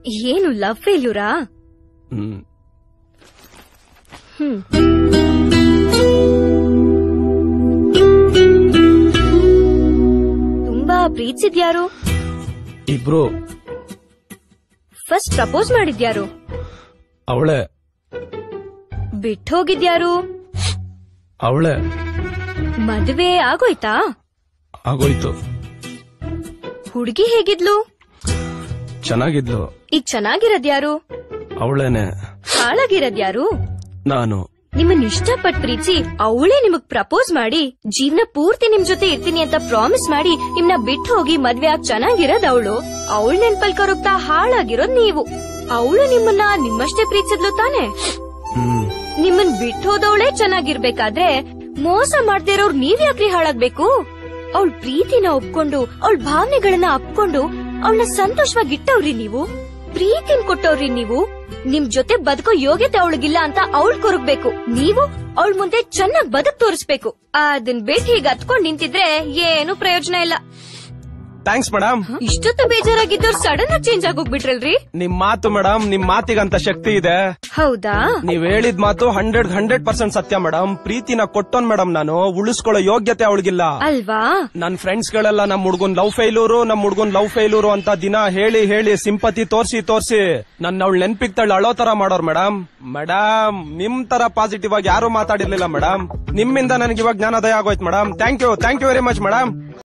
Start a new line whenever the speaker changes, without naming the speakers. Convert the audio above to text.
ಏನು ಲವ್ ಫೇಲ್ಯೂರಾ
ಹ್ಮ್
ಹ್ಮ್ ತುಂಬಾ ಪ್ರೀತಿಸಿದ್ಯಾರು
ಇಬ್ರು
ಫಸ್ಟ್ ಪ್ರಪೋಸ್ ಮಾಡಿದ್ಯಾರು
ಅವಳೆ
ಬಿಟ್ಟು ಹೋಗಿದ್ಯಾರು
ಅವಳೆ
ಮದುವೆ ಆಗೋಯ್ತಾ
ಆಗೋಯ್ತು
ಹುಡುಗಿ ಹೇಗಿದ್ಲು
ಚೆನ್ನಾಗಿದ್ಲು
ಈಗ ಚೆನ್ನಾಗಿರೋದ್ಯಾರು
ಅವಳೇನೆ
ಹಾಳಾಗಿರೋದ್ಯಾರು
ನಾನು
ನಿಮ್ಮನ್ನ ಇಷ್ಟಪಟ್ ಪ್ರೀತಿ ಅವಳೇ ನಿಮಗ್ ಪ್ರಪೋಸ್ ಮಾಡಿ ಜೀವನ ಪೂರ್ತಿ ನಿಮ್ ಜೊತೆ ಇರ್ತೀನಿ ಅಂತ ಪ್ರಾಮಿಸ್ ಮಾಡಿ ನಿಮ್ನ ಬಿಟ್ಟು ಹೋಗಿ ಮದ್ವೆ ಆಗ್ ಚೆನ್ನಾಗಿರೋದ್ ಅವಳು ಅವಳ ನೆನ್ಪಲ್ ಕರುಗ್ತಾ ಹಾಳಾಗಿರೋದ್ ನೀವು ಅವಳು ನಿಮ್ಮನ್ನ ನಿಮ್ಮಷ್ಟೇ ಪ್ರೀತಿಸಿದ್ಲು ತಾನೆ
ಹ್ಮ್
ನಿಮ್ಮನ್ ಬಿಟ್ಟು ಹೋದವಳೇ ಚೆನ್ನಾಗಿರ್ಬೇಕಾದ್ರೆ ಮೋಸ ಮಾಡ್ದೇ ಇರೋರ್ ನೀವ್ ಯಾಕ್ರಿ ಹಾಳಾಗ್ಬೇಕು ಅವಳ ಪ್ರೀತಿನ ಒಪ್ಕೊಂಡು ಅವಳ ಭಾವನೆಗಳನ್ನ ಅಪ್ಕೊಂಡು ಅವಳನ್ನ ಸಂತೋಷವಾಗಿ ಇಟ್ಟವ್ರಿ ನೀವು ಪ್ರೀತಿನ್ ಕೊಟ್ಟವ್ರಿ ನೀವು ನಿಮ್ ಜೊತೆ ಬದುಕೋ ಯೋಗ್ಯತೆ ಅವಳಿಗಿಲ್ಲ ಅಂತ ಅವಳ್ ಕೊರಗ್ಬೇಕು ನೀವು ಅವಳ ಮುಂದೆ ಚೆನ್ನಾಗ್ ಬದುಕ್ ತೋರಿಸ್ಬೇಕು ಅದನ್ ಬಿಟ್ಟು ಹೀಗ್ ಹತ್ಕೊಂಡ್ ನಿಂತಿದ್ರೆ ಏನು ಪ್ರಯೋಜನ ಇಲ್ಲ
ಥ್ಯಾಂಕ್ಸ್ ಮೇಡಮ್
ಇಷ್ಟೊತ್ತು ಬೇಜಾರಾಗಿದ್ದವ್ರು ಸಡನ್ ಆಗಿ ಚೇಂಜ್ ಆಗೋಗ್ಬಿಟ್ರಲ್ರಿ
ನಿಮ್ ಮಾತು ಮೇಡಮ್ ನಿಮ್ ಮಾತಿಗಂತ ಶಕ್ತಿ ಇದೆ
ಹೌದಾ
ನೀವ್ ಹೇಳಿದ ಮಾತು ಹಂಡ್ರೆಡ್ ಹಂಡ್ರೆಡ್ ಪರ್ಸೆಂಟ್ ಸತ್ಯ ಮೇಡಮ್ ಪ್ರೀತಿನ ಕೊಟ್ಟೋನ್ ಮೇಡಮ್ ನಾನು ಉಳಿಸ್ಕೊಳ್ಳೋ ಯೋಗ್ಯತೆ ಅವಳಿಗಿಲ್ಲ
ಅಲ್ವಾ
ನನ್ ಫ್ರೆಂಡ್ಸ್ ಗಳೆಲ್ಲ ನಮ್ ಹುಡ್ಗನ್ ಲವ್ ಫೇಲೂರು ನಮ್ ಹುಡ್ಗನ್ ಲವ್ ಫೇಲೂರು ಅಂತ ದಿನ ಹೇಳಿ ಹೇಳಿ ಸಿಂಪತಿ ತೋರ್ಸಿ ತೋರ್ಸಿ ನನ್ನ ಅವಳು ನೆನ್ಪಿಗ್ ತಳ್ಳಿ ಅಳೋ ತರ ಮಾಡೋರ್ ಮೇಡಮ್ ಮೇಡಮ್ ನಿಮ್ ತರ ಪಾಸಿಟಿವ್ ಆಗಿ ಯಾರು ಮಾತಾಡಿರ್ಲಿಲ್ಲ ಮೇಡಮ್ ನಿಮ್ಮಿಂದ ನನಗೆ ಇವಾಗ ಜ್ಞಾನೋದಯ ಆಗೋಯ್ತು madam thank you thank you very much madam